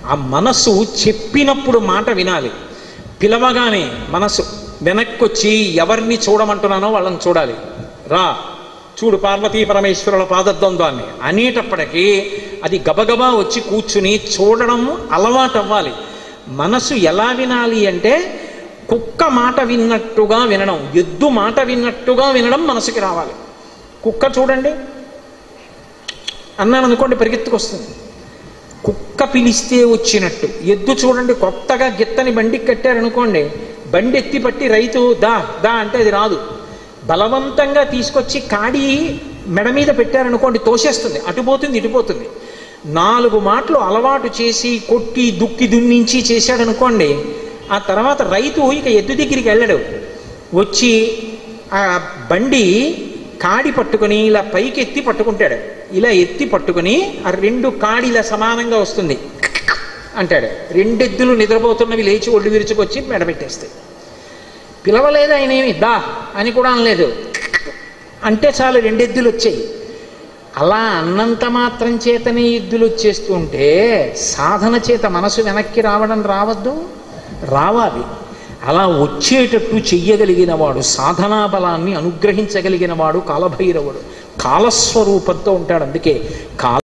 ఆ మనసు చెప్పినప్పుడు మాట వినాలి పిలవగానే మనసు వెనక్కొచ్చి ఎవరిని చూడమంటున్నానో వాళ్ళని చూడాలి రా చూడు పార్వతీ పరమేశ్వరుల పాదద్వంద్వాన్ని అనేటప్పటికీ అది గబగబా వచ్చి కూర్చుని చూడడం అలవాటు అవ్వాలి మనసు ఎలా వినాలి అంటే కుక్క మాట విన్నట్టుగా వినడం ఎద్దు మాట విన్నట్టుగా వినడం మనసుకి రావాలి కుక్క చూడండి అన్నాను అనుకోండి పరిగెత్తుకొస్తుంది కుక్క పిలిస్తే వచ్చినట్టు ఎద్దు చూడండి కొత్తగా గిత్తని బండికి కట్టారనుకోండి బండి ఎత్తి పట్టి రైతు దా దా అంటే అది రాదు బలవంతంగా తీసుకొచ్చి కాడి మెడ మీద పెట్టారనుకోండి తోసేస్తుంది అటుపోతుంది ఇటుపోతుంది నాలుగు మాటలు అలవాటు చేసి కొట్టి దుక్కి దున్నించి చేశాడనుకోండి ఆ తర్వాత రైతు ఇక ఎద్దు దగ్గరికి వెళ్ళడు వచ్చి ఆ బండి కాడి పట్టుకొని ఇలా పైకి ఎత్తి పట్టుకుంటాడు ఇలా ఎత్తి పట్టుకొని ఆ రెండు కాడి ఇలా సమానంగా వస్తుంది అంటాడు రెండెద్దులు నిద్రపోతున్నవి లేచి ఒళ్ళు విరుచుకొచ్చి మెడబెట్టేస్తాయి పిలవలేదు ఆయన ఏమి దా అని కూడా అనలేదు అంటే చాలు రెండెద్దులు వచ్చాయి అలా అన్నంత మాత్రం చేతనే ఎద్దులు వచ్చేస్తుంటే సాధన చేత మనసు వెనక్కి రావడం రావద్దు రావాలి అలా వచ్చేటట్టు చెయ్యగలిగిన వాడు సాధనా బలాన్ని అనుగ్రహించగలిగిన వాడు కాలభైరవుడు కాలస్వరూపంతో ఉంటాడు అందుకే కాల